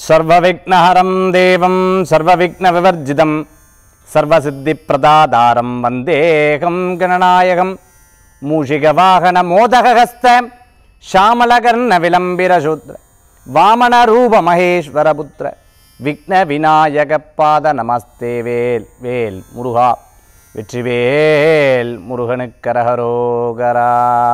சர்வவிக்னஹரம் தேவம் சர்வவிக்ன விவர்ஜிதம் சர்வசித்திப்பிரதாதாரம் வந்தேகம் கணநாயகம் மூஷிகவாகன மோதகஸ்த ஷாமலகர்ண விளம்பிரசூத்ர வாமன ரூப மகேஸ்வரபுத்திர விக்ன விநாயக பாத நமஸ்தே வேல் வேல் முருகா வெற்றிவேல் முருகனுக்கரகரோகரா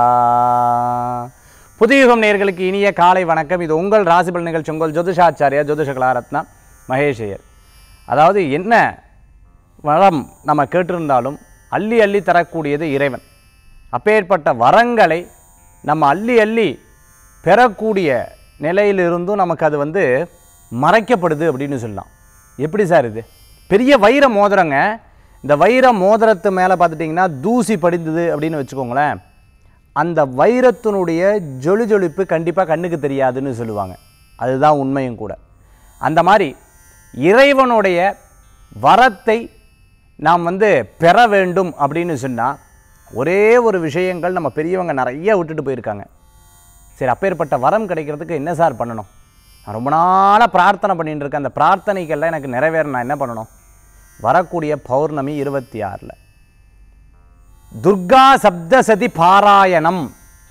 புதியுகம் நேர்களுக்கு இனிய காலை வணக்கம் இது உங்கள் ராசிபல் நிகழ்ச்சி உங்கள் ஜோதிஷாச்சாரியா ஜோதிஷ கலாரத்னா மகேஷையர் அதாவது என்ன வரம் நம்ம கேட்டிருந்தாலும் அள்ளி அள்ளி தரக்கூடியது இறைவன் அப்பேற்பட்ட வரங்களை நம்ம அள்ளி அள்ளி பெறக்கூடிய நிலையிலிருந்தும் நமக்கு அது வந்து மறைக்கப்படுது அப்படின்னு சொல்லலாம் எப்படி சார் இது பெரிய வைர மோதிரங்க இந்த வைர மோதிரத்து மேலே பார்த்துட்டிங்கன்னா தூசி படிந்தது அப்படின்னு வச்சுக்கோங்களேன் அந்த வைரத்தினுடைய ஜொலி ஜொலிப்பு கண்டிப்பாக கண்ணுக்கு தெரியாதுன்னு சொல்லுவாங்க அதுதான் உண்மையும் கூட அந்த மாதிரி இறைவனுடைய வரத்தை நாம் வந்து பெற வேண்டும் அப்படின்னு சொன்னால் ஒரே ஒரு விஷயங்கள் நம்ம பெரியவங்க நிறைய விட்டுட்டு போயிருக்காங்க சரி அப்பேற்பட்ட வரம் கிடைக்கிறதுக்கு என்ன சார் பண்ணணும் நான் ரொம்ப நாளாக பிரார்த்தனை பண்ணிட்டு இருக்கேன் அந்த பிரார்த்தனைகள்லாம் எனக்கு நிறைவேற நான் என்ன பண்ணணும் வரக்கூடிய பௌர்ணமி இருபத்தி ஆறில் துர்கா சப்தசதி பாராயணம்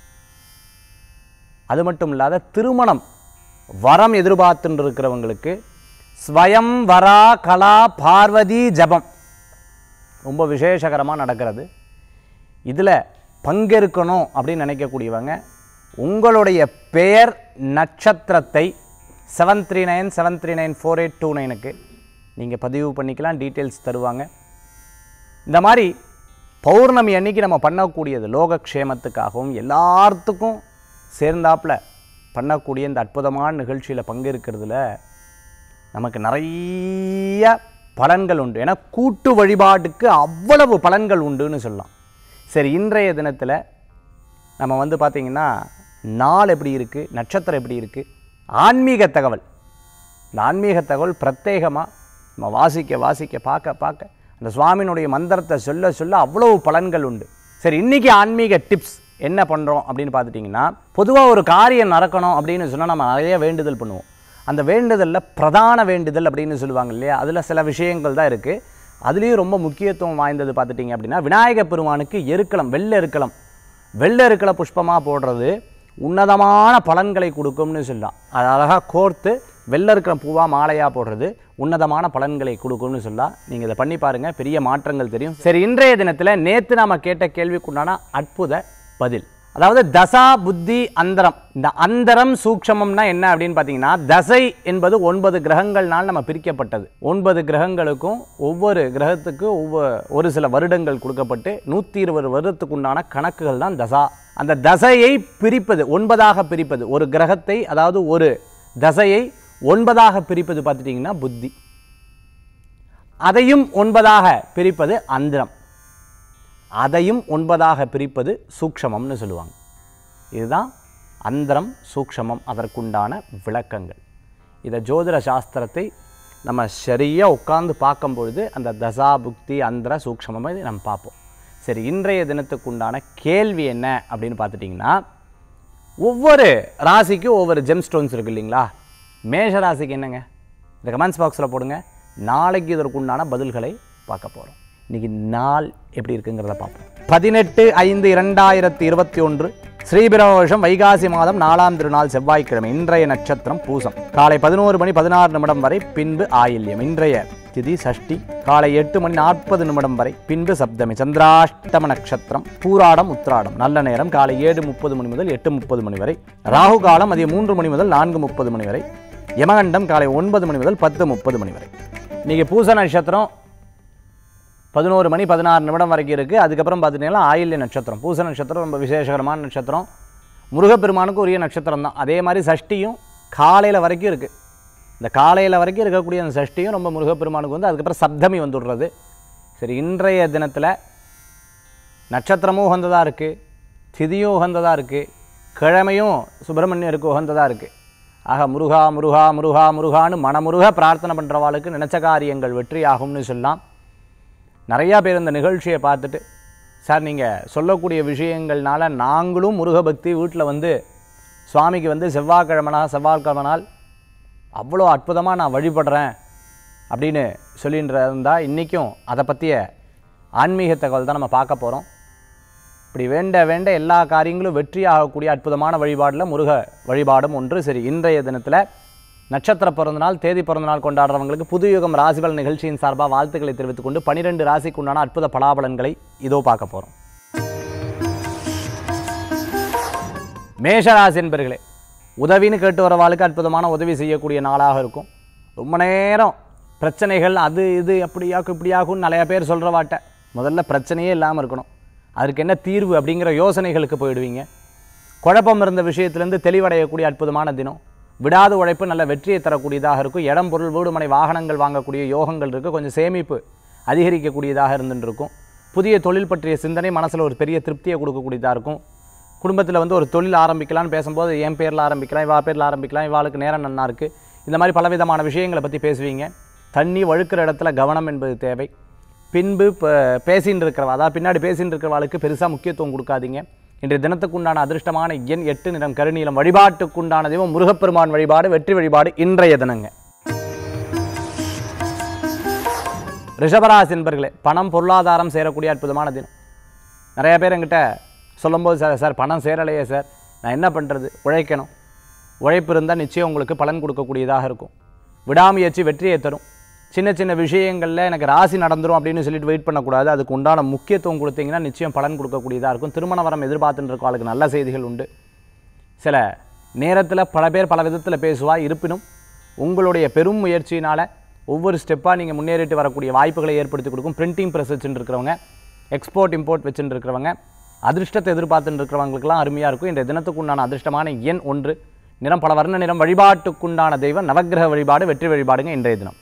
அது மட்டும் இல்லாத திருமணம் வரம் எதிர்பார்த்துட்டு இருக்கிறவங்களுக்கு ஸ்வயம் வரா கலா பார்வதி ஜபம் ரொம்ப விசேஷகரமாக நடக்கிறது இதில் பங்கெடுக்கணும் அப்படின்னு நினைக்கக்கூடியவங்க உங்களுடைய பெயர் நட்சத்திரத்தை seven three nine seven three nine four eight two நைனுக்கு நீங்கள் பதிவு பண்ணிக்கலாம் டீட்டெயில்ஸ் தருவாங்க இந்த மாதிரி பௌர்ணமி அன்னைக்கு நம்ம பண்ணக்கூடியது லோகக்ஷேமத்துக்காகவும் எல்லாத்துக்கும் சேர்ந்தாப்புல பண்ணக்கூடிய இந்த அற்புதமான நிகழ்ச்சியில் பங்கேற்கிறதுல நமக்கு நிறைய பலன்கள் உண்டு ஏன்னா கூட்டு வழிபாட்டுக்கு அவ்வளவு பலன்கள் உண்டுன்னு சொல்லலாம் சரி இன்றைய தினத்தில் நம்ம வந்து பார்த்திங்கன்னா நாள் எப்படி இருக்குது நட்சத்திரம் எப்படி இருக்குது ஆன்மீக தகவல் இந்த ஆன்மீக தகவல் பிரத்யேகமாக நம்ம வாசிக்க வாசிக்க பார்க்க பார்க்க அந்த சுவாமியினுடைய மந்திரத்தை சொல்ல சொல்ல அவ்வளவு பலன்கள் உண்டு சரி இன்றைக்கி ஆன்மீக டிப்ஸ் என்ன பண்ணுறோம் அப்படின்னு பார்த்துட்டிங்கன்னா பொதுவாக ஒரு காரியம் நடக்கணும் அப்படின்னு சொன்னால் நம்ம நிறைய வேண்டுதல் பண்ணுவோம் அந்த வேண்டுதலில் பிரதான வேண்டுதல் அப்படின்னு சொல்லுவாங்க இல்லையா அதில் சில விஷயங்கள் தான் இருக்குது அதுலேயும் ரொம்ப முக்கியத்துவம் வாய்ந்தது பார்த்துட்டிங்க அப்படின்னா விநாயகப் பெருமானுக்கு எருக்களம் வெள்ளை எருக்களம் வெள்ளை எருக்கள புஷ்பமாக போடுறது உன்னதமான பலன்களை கொடுக்கும்னு சொல்லலாம் அது அழகாக கோர்த்து வெள்ளை இருக்கிற பூவாக மாலையாக போடுறது உன்னதமான பலன்களை கொடுக்கும்னு சொல்லலாம் நீங்கள் இதை பண்ணி பாருங்கள் பெரிய மாற்றங்கள் தெரியும் சரி இன்றைய தினத்தில் நேற்று நாம் கேட்ட கேள்விக்குண்டான அற்புத பதில் அதாவது தசா புத்தி அந்தரம் இந்த அந்தரம் சூக்ஷமம்னா என்ன அப்படின்னு பார்த்தீங்கன்னா தசை என்பது ஒன்பது கிரகங்கள்னால் நம்ம பிரிக்கப்பட்டது ஒன்பது கிரகங்களுக்கும் ஒவ்வொரு கிரகத்துக்கு ஒவ்வொரு ஒரு சில வருடங்கள் கொடுக்கப்பட்டு நூற்றி இருபது வருடத்துக்கு உண்டான கணக்குகள் தான் தசா அந்த தசையை பிரிப்பது ஒன்பதாக பிரிப்பது ஒரு கிரகத்தை அதாவது ஒரு தசையை ஒன்பதாக பிரிப்பது பார்த்துட்டிங்கன்னா புத்தி அதையும் ஒன்பதாக பிரிப்பது அந்தரம் அதையும் ஒன்பதாக பிரிப்பது சூக்ஷமம்னு சொல்லுவாங்க இதுதான் அந்தரம் சூக்ஷமம் அதற்குண்டான விளக்கங்கள் இதை ஜோதிட சாஸ்திரத்தை நம்ம சரியாக உட்கார்ந்து பார்க்கும் பொழுது அந்த தசா புக்தி அந்தர சூக்ஷமம் இதை நம்ம பார்ப்போம் சரி இன்றைய தினத்துக்குண்டான கேள்வி என்ன அப்படின்னு பார்த்துட்டிங்கன்னா ஒவ்வொரு ராசிக்கும் ஒவ்வொரு ஜெம் ஸ்டோன்ஸ் இருக்கு இல்லைங்களா மேஷ ராசிக்கு என்னங்க இந்த கமெண்ட்ஸ் பாக்ஸில் போடுங்க நாளைக்கு இதற்குண்டான பதில்களை பார்க்க போகிறோம் இன்னைக்கு நாள் எப்படி இருக்குங்கிறத பார்ப்போம் பதினெட்டு ஐந்து இரண்டாயிரத்தி இருபத்தி ஒன்று ஸ்ரீபிரம வருஷம் வைகாசி மாதம் நாலாம் திருநாள் செவ்வாய்க்கிழமை இன்றைய நட்சத்திரம் பூசம் காலை பதினோரு மணி பதினாறு நிமிடம் வரை பின்பு ஆயில்யம் இன்றைய திதி சஷ்டி காலை எட்டு மணி நாற்பது நிமிடம் வரை பின்பு சப்தமி சந்திராஷ்டம நட்சத்திரம் பூராடம் உத்ராடம் நல்ல நேரம் காலை ஏழு முப்பது மணி முதல் எட்டு முப்பது மணி வரை ராகு காலம் மதியம் மூன்று மணி முதல் நான்கு முப்பது மணி வரை யமகண்டம் காலை ஒன்பது மணி முதல் பத்து முப்பது மணி வரை இன்றைக்கி பூச நட்சத்திரம் பதினோரு மணி பதினாறு நிமிடம் வரைக்கும் இருக்குது அதுக்கப்புறம் பார்த்துட்டிங்கன்னா ஆயில்ய நட்சத்திரம் பூச நட்சத்திரம் ரொம்ப விசேஷகரமான நட்சத்திரம் முருகப்பெருமானுக்கு உரிய நட்சத்திரம் தான் அதே மாதிரி சஷ்டியும் காலையில் வரைக்கும் இருக்குது இந்த காலையில் வரைக்கும் இருக்கக்கூடிய அந்த சஷ்டியும் ரொம்ப முருகப்பெருமானுக்கு வந்து அதுக்கப்புறம் சப்தமி வந்துடுறது சரி இன்றைய தினத்தில் நட்சத்திரமும் உகந்ததாக இருக்குது திதியும் உகந்ததாக இருக்குது கிழமையும் சுப்பிரமணியருக்கு உகந்ததாக இருக்குது ஆக முருகா முருகா முருகா முருகான்னு மனமுருக பிரார்த்தனை பண்ணுறவாளுக்கு நினச்ச காரியங்கள் வெற்றி ஆகும்னு சொல்லலாம் நிறையா பேர் இந்த நிகழ்ச்சியை பார்த்துட்டு சார் நீங்கள் சொல்லக்கூடிய விஷயங்கள்னால நாங்களும் முருக பக்தி வீட்டில் வந்து சுவாமிக்கு வந்து செவ்வாய்க்கிழமை நாள் செவ்வாய்க்கிழமை நாள் அவ்வளோ அற்புதமாக நான் வழிபடுறேன் அப்படின்னு சொல்லிட்டு இருந்தால் இன்றைக்கும் அதை பற்றிய ஆன்மீக தகவல் தான் நம்ம பார்க்க போகிறோம் இப்படி வேண்ட வேண்ட எல்லா காரியங்களும் வெற்றியாகக்கூடிய அற்புதமான வழிபாடில் முருக வழிபாடும் ஒன்று சரி இன்றைய தினத்தில் நட்சத்திர பிறந்தநாள் தேதி பிறந்தநாள் கொண்டாடுறவங்களுக்கு புதுயுகம் ராசிபலன் நிகழ்ச்சியின் சார்பாக வாழ்த்துக்களை தெரிவித்துக் கொண்டு பனிரெண்டு ராசிக்கு உண்டான அற்புத பலாபலன்களை இதோ பார்க்க போகிறோம் மேஷராசி என்பர்களே உதவின்னு கேட்டு வரவாளுக்கு அற்புதமான உதவி செய்யக்கூடிய நாளாக இருக்கும் ரொம்ப நேரம் பிரச்சனைகள் அது இது அப்படியாக்கும் இப்படியாக்கும்னு நிறைய பேர் சொல்கிறவாட்ட முதல்ல பிரச்சனையே இல்லாமல் இருக்கணும் அதுக்கு என்ன தீர்வு அப்படிங்கிற யோசனைகளுக்கு போயிடுவீங்க குழப்பம் இருந்த விஷயத்திலேருந்து தெளிவடையக்கூடிய அற்புதமான தினம் விடாத உழைப்பு நல்ல வெற்றியை தரக்கூடியதாக இருக்கும் இடம் பொருள் வீடு மனை வாகனங்கள் வாங்கக்கூடிய யோகங்கள் இருக்குது கொஞ்சம் சேமிப்பு அதிகரிக்கக்கூடியதாக இருந்துட்டு இருக்கும் புதிய தொழில் பற்றிய சிந்தனை மனசில் ஒரு பெரிய திருப்தியை கொடுக்கக்கூடியதாக இருக்கும் குடும்பத்தில் வந்து ஒரு தொழில் ஆரம்பிக்கலாம்னு பேசும்போது என் பேரில் ஆரம்பிக்கலாம் இவா பேரில் ஆரம்பிக்கலாம் இவாளுக்கு நேரம் நன்னா இருக்குது இந்த மாதிரி பலவிதமான விஷயங்களை பற்றி பேசுவீங்க தண்ணி வழுக்கிற இடத்துல கவனம் என்பது தேவை பின்பு இப்போ பேசின்னு இருக்கிறவா அதாவது பின்னாடி பேசின்னு இருக்கிறவாளுக்கு பெருசாக முக்கியத்துவம் கொடுக்காதீங்க இன்றைய தினத்துக்குண்டான அதிர்ஷ்டமான எண் எட்டு நிறம் கருநீலம் வழிபாட்டுக்குண்டான தெய்வம் முருகப்பெருமான் வழிபாடு வெற்றி வழிபாடு இன்றைய தினங்க ரிஷபராசி என்பர்களே பணம் பொருளாதாரம் சேரக்கூடிய அற்புதமான தினம் நிறைய பேர் என்கிட்ட சொல்லும்போது சார் சார் பணம் சேரலையே சார் நான் என்ன பண்ணுறது உழைக்கணும் உழைப்பு இருந்தால் நிச்சயம் உங்களுக்கு பலன் கொடுக்கக்கூடியதாக இருக்கும் விடாமுயற்சி வெற்றியை தரும் சின்ன சின்ன விஷயங்களில் எனக்கு ராசி நடந்துரும் அப்படின்னு சொல்லிட்டு வெயிட் பண்ணக்கூடாது அதுக்கு உண்டான முக்கியத்துவம் கொடுத்தீங்கன்னா நிச்சயம் பலன் கொடுக்கக்கூடியதாக இருக்கும் திருமண வரம் எதிர்பார்த்துட்டு இருக்கவங்களுக்கு நல்ல செய்திகள் உண்டு சில நேரத்தில் பல பேர் பல விதத்தில் பேசுவா இருப்பினும் உங்களுடைய பெரும் முயற்சியினால் ஒவ்வொரு ஸ்டெப்பாக நீங்கள் முன்னேறிட்டு வரக்கூடிய வாய்ப்புகளை ஏற்படுத்தி கொடுக்கும் பிரிண்டிங் ப்ரெஸ் வச்சுட்டு இருக்கிறவங்க எக்ஸ்போர்ட் இம்போர்ட் வச்சுட்டு இருக்கிறவங்க அதிர்ஷ்டத்தை எதிர்பார்த்துட்டு இருக்கிறவங்களுக்கெல்லாம் அருமையாக இருக்கும் இன்றைய தினத்துக்கு உண்டான அதிர்ஷ்டமான எண் ஒன்று நிறம் பல வர்ண நிறம் வழிபாட்டுக்குண்டான தெய்வம் நவக்கிரக வழிபாடு வெற்றி வழிபாடுங்க இன்றைய தினம்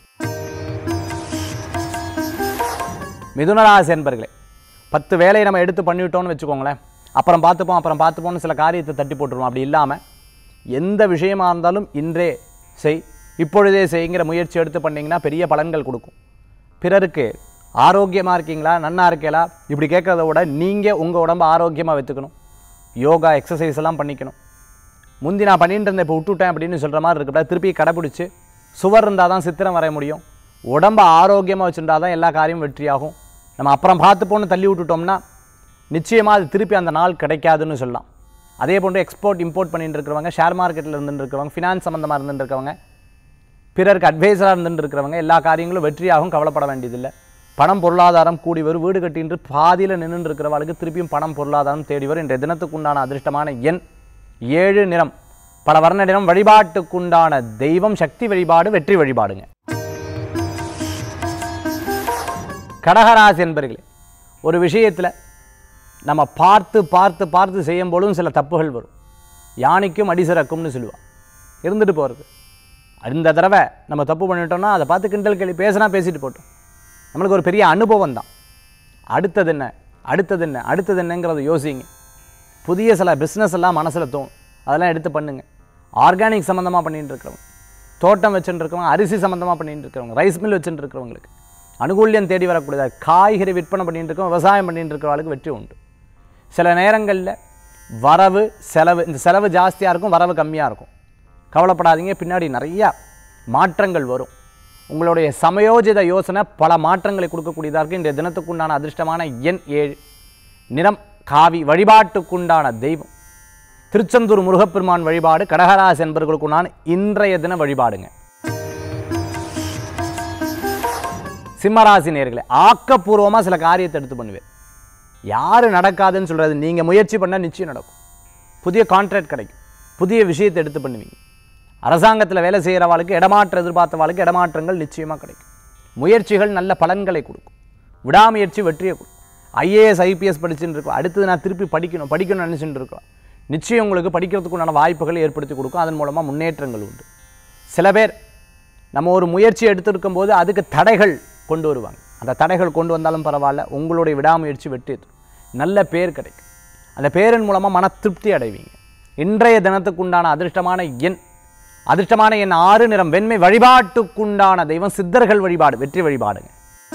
மிதுனராசி என்பர்களே பத்து வேலையை நம்ம எடுத்து பண்ணிவிட்டோம்னு வச்சுக்கோங்களேன் அப்புறம் பார்த்துப்போம் அப்புறம் பார்த்துப்போம்னு சில காரியத்தை தட்டி போட்டுருவோம் அப்படி இல்லாமல் எந்த விஷயமா இருந்தாலும் இன்றே செய் இப்பொழுதே செய்ங்கிற முயற்சி எடுத்து பண்ணிங்கன்னா பெரிய பலன்கள் கொடுக்கும் பிறருக்கு ஆரோக்கியமாக இருக்கீங்களா நன்னா இருக்கீங்களா இப்படி கேட்குறத விட நீங்கள் உங்கள் உடம்ப ஆரோக்கியமாக வச்சுக்கணும் யோகா எக்ஸசைஸ் எல்லாம் பண்ணிக்கணும் முந்தி நான் பண்ணிட்டு இருந்தேன் இப்போ விட்டுட்டேன் அப்படின்னு சொல்கிற மாதிரி இருக்கக்கூடாது திருப்பி கடைப்பிடிச்சு சுவர் இருந்தால் தான் சித்திரம் வரைய முடியும் உடம்ப ஆரோக்கியமாக வச்சுருந்தா தான் எல்லா காரியமும் வெற்றியாகும் நம்ம அப்புறம் பார்த்துப்போன்னு தள்ளி விட்டுட்டோம்னா நிச்சயமாக அது திருப்பி அந்த நாள் கிடைக்காதுன்னு சொல்லலாம் அதே போன்று எக்ஸ்போர்ட் இம்போர்ட் பண்ணிட்டு இருக்கிறவங்க ஷேர் மார்க்கெட்டில் இருந்துட்டு இருக்கிறவங்க ஃபினான்ஸ் சம்மந்தமாக இருந்துட்டு இருக்கவங்க பிறருக்கு அட்வைசராக இருந்துட்டு இருக்கிறவங்க எல்லா காரியங்களும் வெற்றியாகவும் கவலைப்பட வேண்டியதில்லை பணம் பொருளாதாரம் கூடி வரும் வீடு கட்டின்று பாதியில் நின்று இருக்கிறவர்களுக்கு திருப்பியும் பணம் பொருளாதாரம் தேடி வரும் இன்றைய தினத்துக்கு உண்டான அதிர்ஷ்டமான எண் ஏழு நிறம் பல வர்ண நிறம் வழிபாட்டுக்குண்டான தெய்வம் சக்தி வழிபாடு வெற்றி வழிபாடுங்க கடகராசி என்பர்களே ஒரு விஷயத்தில் நம்ம பார்த்து பார்த்து பார்த்து செய்யும் பொழுதும் சில தப்புகள் வரும் யானைக்கும் அடிசிறக்கும்னு சொல்லுவாள் இருந்துட்டு போகிறது இந்த தடவை நம்ம தப்பு பண்ணிட்டோம்னா அதை பார்த்து கிண்டல் கேள்வி பேசினா பேசிட்டு போட்டோம் நம்மளுக்கு ஒரு பெரிய அனுபவம் தான் அடுத்தது என்ன அடுத்தது என்ன அடுத்தது என்னங்கிறத யோசிங்க புதிய சில பிஸ்னஸ் எல்லாம் மனசில் தோணும் அதெல்லாம் எடுத்து பண்ணுங்க ஆர்கானிக் சம்மந்தமாக பண்ணிட்டு இருக்கிறவங்க தோட்டம் வச்சுட்டு இருக்கிறவங்க அரிசி சம்மந்தமாக பண்ணிட்டு இருக்கிறவங்க ரைஸ் மில் வச்சுட்டு இருக்கிறவங்களுக்கு அனுகூல்யம் தேடி வரக்கூடியதா காய்கறி விற்பனை பண்ணிட்டு இருக்கோம் விவசாயம் பண்ணிட்டு இருக்கிறவங்களுக்கு வெற்றி உண்டு சில நேரங்களில் வரவு செலவு இந்த செலவு ஜாஸ்தியாக இருக்கும் வரவு கம்மியாக இருக்கும் கவலைப்படாதீங்க பின்னாடி நிறையா மாற்றங்கள் வரும் உங்களுடைய சமயோஜித யோசனை பல மாற்றங்களை கொடுக்கக்கூடியதாக இருக்குது இன்றைய தினத்துக்குண்டான அதிர்ஷ்டமான எண் ஏழு நிறம் காவி வழிபாட்டுக்குண்டான தெய்வம் திருச்செந்தூர் முருகப்பெருமான் வழிபாடு கடகராசி என்பவர்களுக்குண்டான இன்றைய தின வழிபாடுங்க சிம்மராசி நேர்களே ஆக்கப்பூர்வமாக சில காரியத்தை எடுத்து பண்ணுவேன் யார் நடக்காதுன்னு சொல்கிறது நீங்கள் முயற்சி பண்ணால் நிச்சயம் நடக்கும் புதிய கான்ட்ராக்ட் கிடைக்கும் புதிய விஷயத்தை எடுத்து பண்ணுவீங்க அரசாங்கத்தில் வேலை செய்கிறவாளுக்கு இடமாற்ற எதிர்பார்த்தவாளுக்கு இடமாற்றங்கள் நிச்சயமாக கிடைக்கும் முயற்சிகள் நல்ல பலன்களை கொடுக்கும் விடாமுயற்சி வெற்றியை கொடுக்கும் ஐஏஎஸ் ஐபிஎஸ் படிச்சுட்டு இருக்கோம் அடுத்தது நான் திருப்பி படிக்கணும் படிக்கணும்னு நினச்சிட்டு இருக்கோம் நிச்சயம் உங்களுக்கு படிக்கிறதுக்கு உண்டான வாய்ப்புகளை ஏற்படுத்தி கொடுக்கும் அதன் மூலமாக முன்னேற்றங்கள் உண்டு சில பேர் நம்ம ஒரு முயற்சி எடுத்திருக்கும் போது அதுக்கு தடைகள் கொண்டு வருவாங்க அந்த தடைகள் கொண்டு வந்தாலும் பரவாயில்ல உங்களுடைய விடாமுயற்சி வெற்றி தரும். நல்ல பேர் கிடைக்கும் அந்த பேரின் மூலமாக மன திருப்தி அடைவீங்க இன்றைய தினத்துக்குண்டான அதிர்ஷ்டமான எண் அதிர்ஷ்டமான எண் ஆறு நிறம் வெண்மை வழிபாட்டுக்குண்டான தெய்வம் சித்தர்கள் வழிபாடு வெற்றி வழிபாடுங்க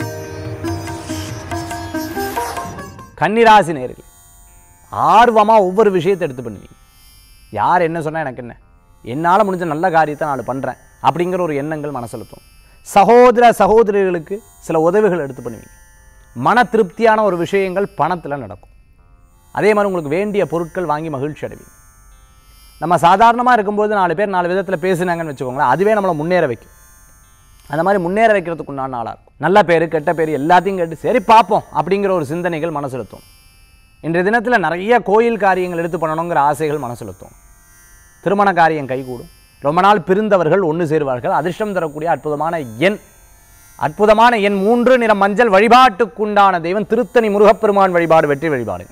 கன்னிராசி நேர்கள் ஆர்வமாக ஒவ்வொரு விஷயத்தை எடுத்து பண்ணுவீங்க யார் என்ன சொன்னால் எனக்கு என்ன என்னால் முடிஞ்ச நல்ல காரியத்தை நான் பண்ணுறேன் அப்படிங்கிற ஒரு எண்ணங்கள் மனசில் தோணும் சகோதர சகோதரிகளுக்கு சில உதவிகள் எடுத்து பண்ணுவீங்க மன திருப்தியான ஒரு விஷயங்கள் பணத்தில் நடக்கும் அதே மாதிரி உங்களுக்கு வேண்டிய பொருட்கள் வாங்கி மகிழ்ச்சி அடைவீங்க நம்ம சாதாரணமாக இருக்கும்போது நாலு பேர் நாலு விதத்தில் பேசுனாங்கன்னு வச்சுக்கோங்களேன் அதுவே நம்மளை முன்னேற வைக்கும் அந்த மாதிரி முன்னேற வைக்கிறதுக்கு உண்டான நாளாக இருக்கும் நல்ல பேர் கெட்ட பேர் எல்லாத்தையும் கேட்டு சரி பார்ப்போம் அப்படிங்கிற ஒரு சிந்தனைகள் மனசில் தோணும் இன்றைய தினத்தில் நிறைய கோயில் காரியங்கள் எடுத்து பண்ணணுங்கிற ஆசைகள் மனசில் தோணும் திருமண காரியம் கைகூடும் ரொம்ப நாள் பிரிந்தவர்கள் ஒன்று சேருவார்கள் அதிர்ஷ்டம் தரக்கூடிய அற்புதமான எண் அற்புதமான எண் மூன்று நிறம் மஞ்சள் வழிபாட்டுக்குண்டான தெய்வம் திருத்தணி முருகப்பெருமான் வழிபாடு வெற்றி வழிபாடு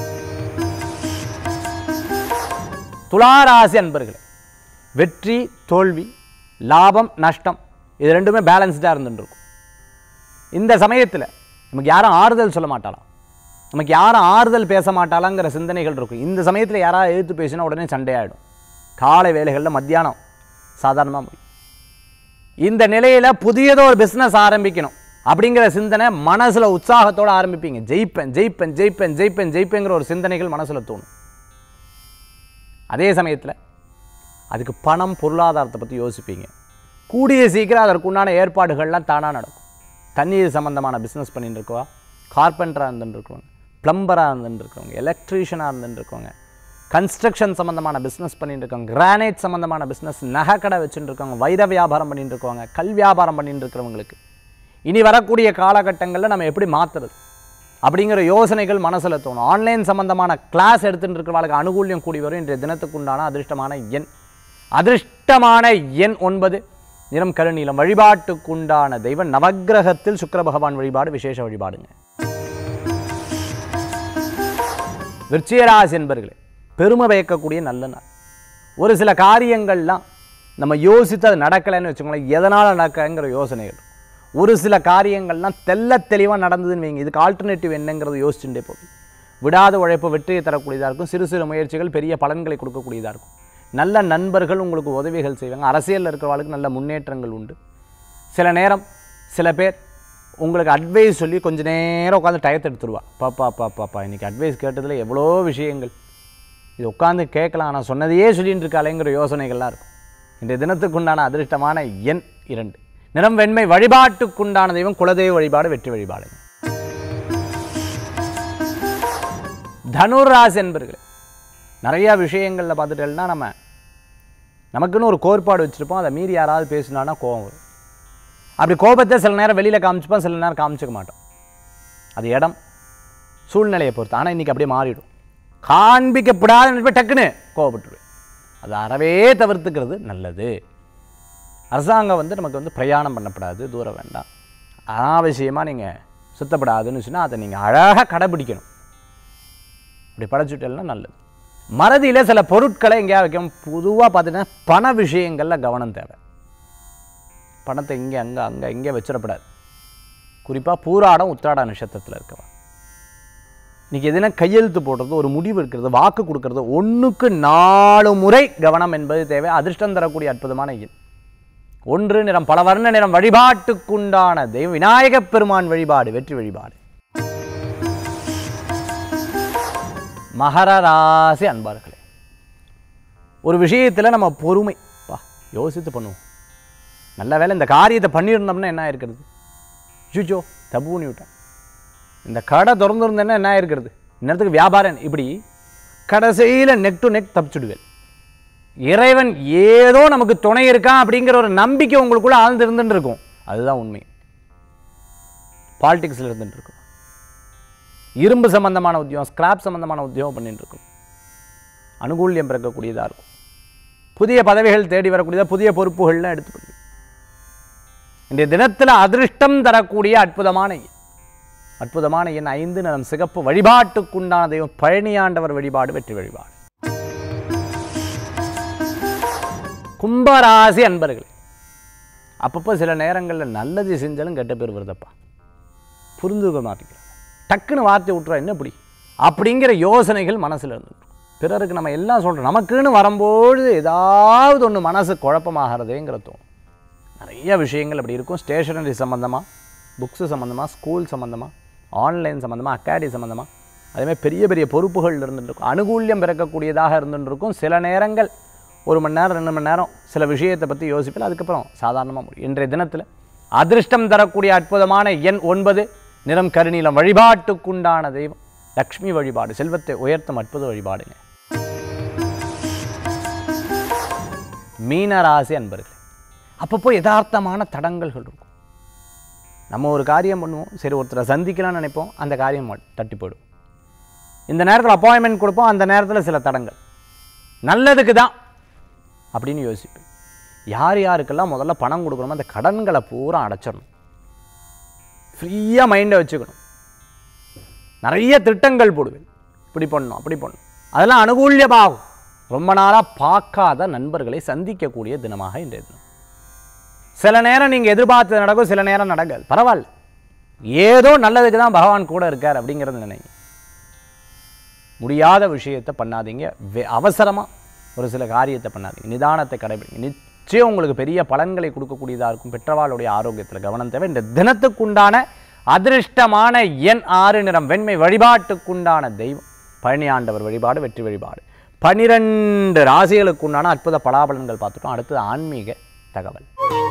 துளாராசி அன்பர்களே வெற்றி தோல்வி லாபம் நஷ்டம் இது ரெண்டுமே பேலன்ஸ்டாக இருந்துட்டு இருக்கும் இந்த சமயத்தில் நமக்கு யாரும் ஆறுதல் சொல்ல மாட்டாளாம் நமக்கு யாரும் ஆறுதல் பேச மாட்டாளாங்கிற சிந்தனைகள் இருக்கும் இந்த சமயத்தில் யாராவது எழுத்து பேசினா உடனே சண்டையாயிடும் காலை வேலைகளில் மத்தியானம் சாதாரணமாக முடியும் இந்த நிலையில் புதியதோ ஒரு பிஸ்னஸ் ஆரம்பிக்கணும் அப்படிங்கிற சிந்தனை மனசில் உற்சாகத்தோடு ஆரம்பிப்பீங்க ஜெயிப்பேன் ஜெயிப்பேன் ஜெயிப்பேன் ஜெயிப்பேன் ஜெயிப்பேங்கிற ஒரு சிந்தனைகள் மனசில் தோணும் அதே சமயத்தில் அதுக்கு பணம் பொருளாதாரத்தை பற்றி யோசிப்பீங்க கூடிய சீக்கிரம் அதற்குண்டான ஏற்பாடுகள்லாம் தானாக நடக்கும் தண்ணீர் சம்மந்தமான பிஸ்னஸ் பண்ணிட்டு இருக்கவா கார்பெண்டராக இருந்துட்டு இருக்கவங்க ப்ளம்பராக இருந்துட்டு இருக்கவங்க எலக்ட்ரீஷியனாக இருந்துட்டு இருக்கவங்க கன்ஸ்ட்ரக்ஷன் சம்மந்தமான பிஸ்னஸ் பண்ணிட்டு இருக்கவங்க கிரானைட் சம்மந்தமான பிஸ்னஸ் நகைக்கடை வச்சுட்டு இருக்கவங்க வைர வியாபாரம் பண்ணிட்டு இருக்கவங்க கல் வியாபாரம் பண்ணிட்டு இருக்கிறவங்களுக்கு இனி வரக்கூடிய காலகட்டங்களில் நம்ம எப்படி மாற்றுறது அப்படிங்கிற யோசனைகள் மனசில் தோணும் ஆன்லைன் சம்பந்தமான கிளாஸ் எடுத்துட்டு இருக்கிறவங்களுக்கு அனுகூல்யம் கூடி வரும் இன்றைய தினத்துக்குண்டான அதிர்ஷ்டமான எண் அதிர்ஷ்டமான எண் ஒன்பது நிறம் கருநீலம் வழிபாட்டுக்குண்டான தெய்வம் நவக்கிரகத்தில் சுக்கிர பகவான் வழிபாடு விசேஷ வழிபாடுங்க விருச்சிகராசி என்பர்களே பெருமை பயக்கக்கூடிய நல்ல நாள் ஒரு சில காரியங்கள்லாம் நம்ம யோசித்து அது நடக்கலைன்னு வச்சுக்கோங்களேன் எதனால் நடக்கங்கிற யோசனைகள் ஒரு சில காரியங்கள்லாம் தெள்ள தெளிவாக நடந்ததுன்னு வைங்க இதுக்கு ஆல்டர்னேட்டிவ் என்னங்கிறத யோசிச்சுட்டே போகும் விடாத உழைப்பு வெற்றியை தரக்கூடியதாக இருக்கும் சிறு சிறு முயற்சிகள் பெரிய பலன்களை கொடுக்கக்கூடியதாக இருக்கும் நல்ல நண்பர்கள் உங்களுக்கு உதவிகள் செய்வாங்க அரசியலில் இருக்கிறவங்களுக்கு நல்ல முன்னேற்றங்கள் உண்டு சில நேரம் சில பேர் உங்களுக்கு அட்வைஸ் சொல்லி கொஞ்ச நேரம் உட்காந்து டயத்தை எடுத்துருவா பாப்பா பாப்பா பாப்பா இன்றைக்கி அட்வைஸ் கேட்டதில் எவ்வளோ விஷயங்கள் இது உட்காந்து கேட்கலாம் ஆனால் சொன்னதையே சொல்லிட்டு இருக்காளேங்கிற யோசனைகள்லாம் இருக்கும் இன்றைய தினத்துக்குண்டான அதிர்ஷ்டமான எண் இரண்டு நிறம் வெண்மை வழிபாட்டுக்குண்டான தெய்வம் குலதெய்வ வழிபாடு வெற்றி வழிபாடு தனுராசி என்பர்களே நிறையா விஷயங்களில் பார்த்துட்டேன்னா நம்ம நமக்குன்னு ஒரு கோட்பாடு வச்சுருப்போம் அதை மீறி யாராவது பேசினான்னா கோபம் வரும் அப்படி கோபத்தை சில நேரம் வெளியில் காமிச்சுப்போம் சில நேரம் காமிச்சிக்க மாட்டோம் அது இடம் சூழ்நிலையை பொறுத்து ஆனால் இன்றைக்கி அப்படியே மாறிடும் காண்பிக்கப்படாத நினைப்ப டக்குன்னு கோவப்பட்டுருவேன் அது அறவே தவிர்த்துக்கிறது நல்லது அரசாங்கம் வந்து நமக்கு வந்து பிரயாணம் பண்ணப்படாது தூரம் வேண்டாம் அனாவசியமாக நீங்கள் சுத்தப்படாதுன்னு சொன்னால் அதை நீங்கள் அழகாக கடைபிடிக்கணும் அப்படி படைச்சுட்டேன்னா நல்லது மறதியில் சில பொருட்களை எங்கேயா வைக்கணும் பொதுவாக பார்த்தீங்கன்னா பண விஷயங்களில் கவனம் தேவை பணத்தை இங்கே அங்கே அங்கே இங்கே வச்சிடப்படாது குறிப்பாக பூராடம் உத்திராட நட்சத்திரத்தில் இருக்கவா இன்றைக்கி எதுனா கையெழுத்து போடுறது ஒரு முடிவு இருக்கிறது வாக்கு கொடுக்கறது ஒன்றுக்கு நாலு முறை கவனம் என்பது தேவை அதிர்ஷ்டம் தரக்கூடிய அற்புதமான எண் ஒன்று நிறம் பல வர்ண நிறம் வழிபாட்டுக்குண்டான தெய்வம் விநாயகப் பெருமான் வழிபாடு வெற்றி வழிபாடு மகர ராசி அன்பார்களே ஒரு விஷயத்தில் நம்ம பொறுமை பா யோசித்து பண்ணுவோம் நல்ல வேளை இந்த காரியத்தை பண்ணியிருந்தோம்னா என்ன இருக்கிறது ஜுஜோ தப்பு பண்ணி விட்டேன் இந்த கடை திறந்துருந்தேன்னா என்ன இருக்கிறது இந்நேரத்துக்கு வியாபாரம் இப்படி கடைசியில் நெக் டு நெக் தப்பிச்சுடுவேன் இறைவன் ஏதோ நமக்கு துணை இருக்கான் அப்படிங்கிற ஒரு நம்பிக்கை உங்களுக்குள்ள ஆழ்ந்து இருந்துட்டு இருக்கும் அதுதான் உண்மை பாலிடிக்ஸில் இருந்துட்டு இருக்கும் இரும்பு சம்பந்தமான உத்தியோகம் ஸ்கிராப் சம்பந்தமான உத்தியோகம் பண்ணிட்டு இருக்கும் அனுகூல்யம் பிறக்கக்கூடியதாக இருக்கும் புதிய பதவிகள் தேடி வரக்கூடியதாக புதிய பொறுப்புகள்லாம் எடுத்து பண்ணும் இன்றைய தினத்தில் அதிர்ஷ்டம் தரக்கூடிய அற்புதமான எண் அற்புதமான எண் ஐந்து நிறம் சிகப்பு வழிபாட்டுக்குண்டான தெய்வம் பழனியாண்டவர் வழிபாடு வெற்றி வழிபாடு கும்பராசி அன்பர்களே அப்பப்போ சில நேரங்களில் நல்லது செஞ்சாலும் கெட்ட பேர் வருதப்பா புரிந்துக்க மாட்டேங்கிறாங்க டக்குன்னு வார்த்தை விட்டுறா என்ன இப்படி அப்படிங்கிற யோசனைகள் மனசில் இருந்துட்டு பிறருக்கு நம்ம எல்லாம் சொல்கிறோம் நமக்குன்னு வரும்பொழுது ஏதாவது ஒன்று மனசு குழப்பமாகிறதேங்கிற தோணும் நிறைய விஷயங்கள் அப்படி இருக்கும் ஸ்டேஷனரி சம்மந்தமாக புக்ஸு சம்மந்தமாக ஸ்கூல் சம்மந்தமாக ஆன்லைன் சம்மந்தமாக அகாடமி சம்மந்தமாக அதேமாதிரி பெரிய பெரிய பொறுப்புகள் இருந்துட்டு இருக்கும் அனுகூல்யம் பிறக்கக்கூடியதாக இருந்துட்டு இருக்கும் சில நேரங்கள் ஒரு மணி நேரம் ரெண்டு மணி நேரம் சில விஷயத்தை பற்றி யோசிப்பில் அதுக்கப்புறம் சாதாரணமாக முடியும் இன்றைய தினத்தில் அதிர்ஷ்டம் தரக்கூடிய அற்புதமான எண் ஒன்பது நிறம் கருநீலம் வழிபாட்டுக்குண்டான தெய்வம் லக்ஷ்மி வழிபாடு செல்வத்தை உயர்த்தும் அற்புத வழிபாடுங்க மீனராசி அன்பர்களே அப்பப்போ யதார்த்தமான தடங்கல்கள் இருக்கும் நம்ம ஒரு காரியம் பண்ணுவோம் சரி ஒருத்தரை சந்திக்கலாம்னு நினைப்போம் அந்த காரியம் ம- தட்டி போயிடும் இந்த நேரத்தில் அப்பாயின்மெண்ட் கொடுப்போம் அந்த நேரத்தில் சில தடங்கள் நல்லதுக்கு தான் அப்படின்னு யோசிப்பேன் யார் யாருக்கெல்லாம் முதல்ல பணம் கொடுக்கணுமோ அந்த கடன்களை பூரா அடைச்சிடணும் ஃப்ரீயாக மைண்டை வச்சுக்கணும் நிறைய திட்டங்கள் போடுவேன் இப்படி பண்ணணும் அப்படி பண்ணணும் அதெல்லாம் அனுகூல்யமாகும் ரொம்ப நாளாக பார்க்காத நண்பர்களை சந்திக்கக்கூடிய தினமாக இன்றைய தினம் சில நேரம் நீங்கள் எதிர்பார்த்தது நடக்கும் சில நேரம் நடக்காது பரவாயில்ல ஏதோ நல்லதுக்கு தான் பகவான் கூட இருக்கார் அப்படிங்கிறது நினைங்க முடியாத விஷயத்தை பண்ணாதீங்க வே- அவசரமா ஒரு சில காரியத்தை பண்ணாதீங்க நிதானத்தை கடைபிடிங்க நிச்சயம் உங்களுக்கு பெரிய பலன்களை கொடுக்கக்கூடியதாக இருக்கும் பெற்றவாளுடைய ஆரோக்கியத்தில் கவனம் தேவை இந்த தினத்துக்குண்டான அதிர்ஷ்டமான எண் ஆறு நிறம் வெண்மை வழிபாட்டுக்குண்டான தெய்வம் பழனி ஆண்டவர் வழிபாடு வெற்றி வழிபாடு பனிரெண்டு ராசிகளுக்குண்டான அற்புத பலாபலன்கள் பார்த்துட்டோம் அடுத்தது ஆன்மீக தகவல்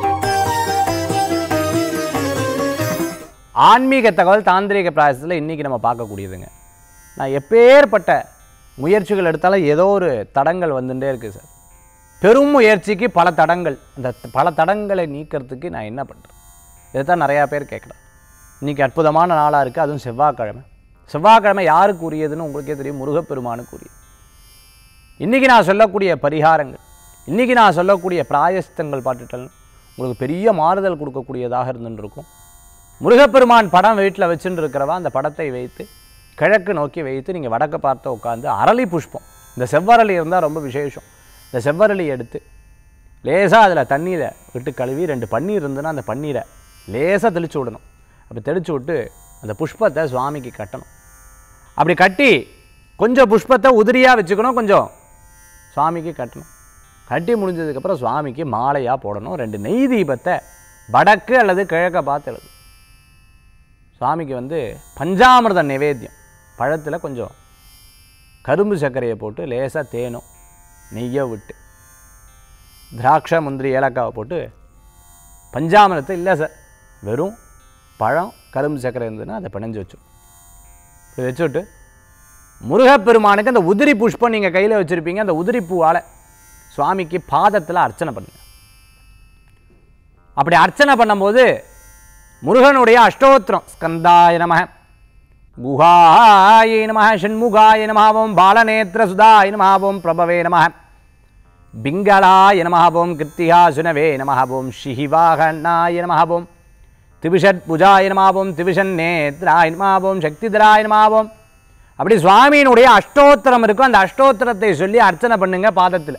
ஆன்மீக தகவல் தாந்திரிக பிராயசத்தில் இன்றைக்கி நம்ம பார்க்கக்கூடியதுங்க நான் எப்பேற்பட்ட முயற்சிகள் எடுத்தாலும் ஏதோ ஒரு தடங்கள் வந்துட்டே இருக்குது சார் பெரும் முயற்சிக்கு பல தடங்கள் அந்த த- பல தடங்களை நீக்கிறதுக்கு நான் என்ன பண்ணுறேன் இதைத்தான் நிறையா பேர் கேட்குறேன் இன்றைக்கி அற்புதமான நாளாக இருக்குது அதுவும் செவ்வாய்க்கிழமை செவ்வாய்க்கிழமை யாருக்கு உரியதுன்னு உங்களுக்கே தெரியும் முருகப்பெருமானுக்கு உரியது இன்றைக்கி நான் சொல்லக்கூடிய பரிகாரங்கள் இன்றைக்கி நான் சொல்லக்கூடிய பிராயஸ்தங்கள் பாட்டுட்டல் உங்களுக்கு பெரிய மாறுதல் கொடுக்கக்கூடியதாக இருந்துட்டு இருக்கும் முருகப்பெருமான் படம் வீட்டில் வச்சுட்டு இருக்கிறவா அந்த படத்தை வைத்து கிழக்கு நோக்கி வைத்து நீங்கள் வடக்கு பார்த்து உட்காந்து அரளி புஷ்பம் இந்த செவ்வரளி இருந்தால் ரொம்ப விசேஷம் இந்த செவ்வரளி எடுத்து லேசாக அதில் தண்ணீரை விட்டு கழுவி ரெண்டு பன்னீர் இருந்ததுன்னா அந்த பன்னீரை லேசாக தெளிச்சு விடணும் அப்படி தெளிச்சு விட்டு அந்த புஷ்பத்தை சுவாமிக்கு கட்டணும் அப்படி கட்டி கொஞ்சம் புஷ்பத்தை உதிரியாக வச்சுக்கணும் கொஞ்சம் சுவாமிக்கு கட்டணும் கட்டி முடிஞ்சதுக்கப்புறம் சுவாமிக்கு மாலையாக போடணும் ரெண்டு நெய் தீபத்தை வடக்கு அல்லது கிழக்க பார்த்து எழுது சுவாமிக்கு வந்து பஞ்சாமிர்த நிவேத்தியம் பழத்தில் கொஞ்சம் கரும்பு சர்க்கரையை போட்டு லேசாக தேனும் நெய்யை விட்டு திராட்சை முந்திரி ஏலக்காவை போட்டு பஞ்சாமிரத்தை இல்லை சார் வெறும் பழம் கரும்பு சர்க்கரை இருந்ததுன்னா அதை பிணைஞ்சு வச்சு இப்படி வச்சுவிட்டு முருகப்பெருமானுக்கு அந்த உதிரி புஷ்பம் நீங்கள் கையில் வச்சுருப்பீங்க அந்த உதிரி பூவால் சுவாமிக்கு பாதத்தில் அர்ச்சனை பண்ணுங்க அப்படி அர்ச்சனை பண்ணும்போது முருகனுடைய அஷ்டோத்திரம் ஸ்கந்தாய நம குஹாய நம ஷண்முகாய நம பாலநேத்திர சுதாய நம பிரபவே நம பிங்களாய நம ஓம் கிருத்திகாசுனவே நம ஓம் ஷிஹிவாகனாய நம ஓம் திவிஷட் புஜாய நம ஓம் திவிஷன் நேத்ராய நம ஓம் சக்திதராய நம ஓம் அப்படி சுவாமியினுடைய அஷ்டோத்திரம் இருக்கும் அந்த அஷ்டோத்திரத்தை சொல்லி அர்ச்சனை பண்ணுங்க பாதத்தில்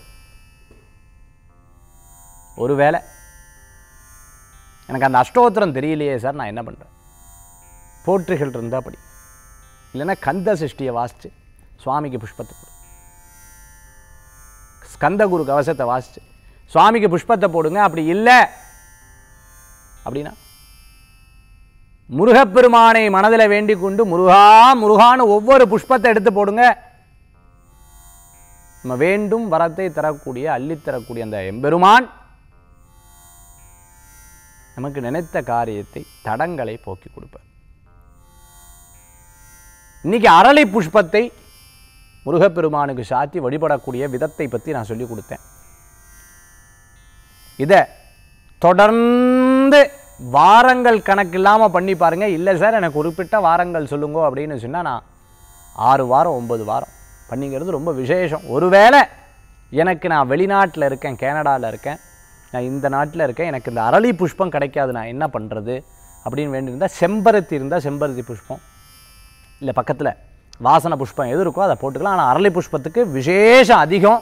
ஒருவேளை எனக்கு அந்த அஷ்டோத்திரம் தெரியலையே சார் நான் என்ன பண்ணுறேன் போற்றிகள் இருந்தால் படி இல்லைன்னா கந்த சிருஷ்டியை வாசித்து சுவாமிக்கு புஷ்பத்தை போடு ஸ்கந்த குரு கவசத்தை வாசித்து சுவாமிக்கு புஷ்பத்தை போடுங்க அப்படி இல்லை அப்படின்னா முருகப்பெருமானை மனதில் வேண்டிக் கொண்டு முருகா முருகான்னு ஒவ்வொரு புஷ்பத்தை எடுத்து போடுங்க நம்ம வேண்டும் வரத்தை தரக்கூடிய அள்ளித் தரக்கூடிய அந்த எம்பெருமான் நமக்கு நினைத்த காரியத்தை தடங்களை போக்கி கொடுப்பார் இன்னைக்கு அரளி புஷ்பத்தை முருகப்பெருமானுக்கு சாத்தி வழிபடக்கூடிய விதத்தை பற்றி நான் சொல்லி கொடுத்தேன் இதை தொடர்ந்து வாரங்கள் கணக்கு இல்லாமல் பண்ணி பாருங்க இல்லை சார் எனக்கு குறிப்பிட்ட வாரங்கள் சொல்லுங்க அப்படின்னு சொன்னால் நான் ஆறு வாரம் ஒன்பது வாரம் பண்ணிக்கிறது ரொம்ப விசேஷம் ஒருவேளை எனக்கு நான் வெளிநாட்டில் இருக்கேன் கனடாவில் இருக்கேன் நான் இந்த நாட்டில் இருக்கேன் எனக்கு இந்த அரளி புஷ்பம் கிடைக்காது நான் என்ன பண்ணுறது அப்படின்னு வேண்டியிருந்தால் செம்பருத்தி இருந்தால் செம்பருத்தி புஷ்பம் இல்லை பக்கத்தில் வாசனை புஷ்பம் எது இருக்கோ அதை போட்டுக்கலாம் ஆனால் அரளி புஷ்பத்துக்கு விசேஷம் அதிகம்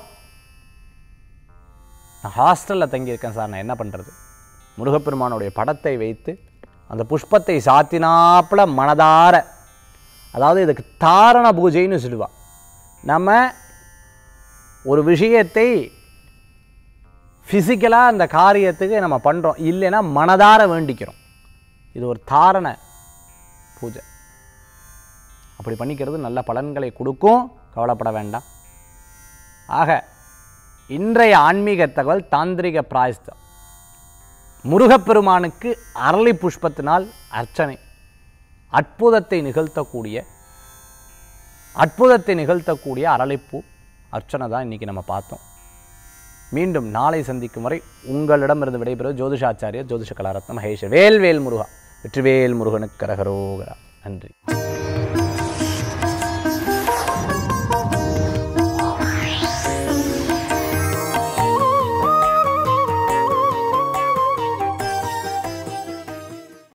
நான் ஹாஸ்டலில் தங்கியிருக்கேன் சார் நான் என்ன பண்ணுறது முருகப்பெருமானுடைய படத்தை வைத்து அந்த புஷ்பத்தை சாத்தினாப்புல மனதார அதாவது இதுக்கு தாரண பூஜைன்னு சொல்லுவா நம்ம ஒரு விஷயத்தை ஃபிசிக்கலாக அந்த காரியத்துக்கு நம்ம பண்ணுறோம் இல்லைன்னா மனதார வேண்டிக்கிறோம் இது ஒரு தாரண பூஜை அப்படி பண்ணிக்கிறது நல்ல பலன்களை கொடுக்கும் கவலைப்பட வேண்டாம் ஆக இன்றைய ஆன்மீக தகவல் தாந்திரிக பிராயஸ்தம் முருகப்பெருமானுக்கு அரளி புஷ்பத்தினால் அர்ச்சனை அற்புதத்தை நிகழ்த்தக்கூடிய அற்புதத்தை நிகழ்த்தக்கூடிய அரளிப்பூ அர்ச்சனை தான் இன்றைக்கி நம்ம பார்த்தோம் மீண்டும் நாளை சந்திக்கும் வரை உங்களிடமிருந்து விடைபெறுவது ஜோதிஷாச்சாரியர் ஜோதிஷ கலாரத்ன மகேஷ் வேல்வேல் முருகா வெற்றிவேல் முருகனுக்கு கரகரோகரா நன்றி